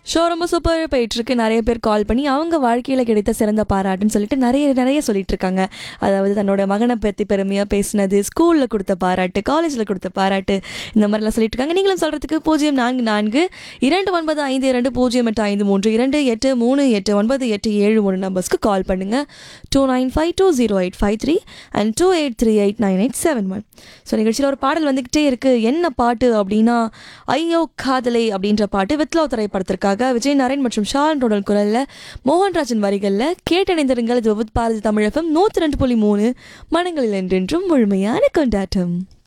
show ரொம்ப super போயிட்டுருக்கு நிறைய பேர் கால் பண்ணி அவங்க வாழ்க்கையில் கிடைத்த சிறந்த பாராட்டுன்னு சொல்லிட்டு நிறைய நிறைய சொல்லிட்டு இருக்காங்க அதாவது தன்னோட மகனை பற்றி பெருமையாக பேசினது ஸ்கூலில் கொடுத்த பாராட்டு காலேஜில் கொடுத்த பாராட்டு இந்த மாதிரிலாம் சொல்லிட்டு இருக்காங்க நீங்களும் சொல்கிறதுக்கு பூஜ்ஜியம் நான்கு நான்கு இரண்டு ஒன்பது ஐந்து இரண்டு பூஜ்ஜியம் எட்டு ஐந்து மூன்று இரண்டு எட்டு மூணு எட்டு ஒன்பது எட்டு ஏழு மூணு நம்பர்ஸ்க்கு கால் பண்ணுங்கள் two nine five two zero eight five three and two eight three eight nine eight seven one so நிகழ்ச்சியில் ஒரு பாடல் வந்துக்கிட்டே இருக்குது என்ன பாட்டு அப்படின்னா ஐயோ காதலை அப்படின்ற பாட்டு வித்லவ் திரைப்படத்திற்காக விஜய் நாராயண் மற்றும் ஷான் ரோடல் குரலில் மோகன்ராஜன் வரிகளில் கேட்டடைந்திருங்கள் இது வித் பாரதி தமிழகம் நூற்றி ரெண்டு புள்ளி மூணு மனங்களில் என்றென்றும் முழுமையான கொண்டாட்டம்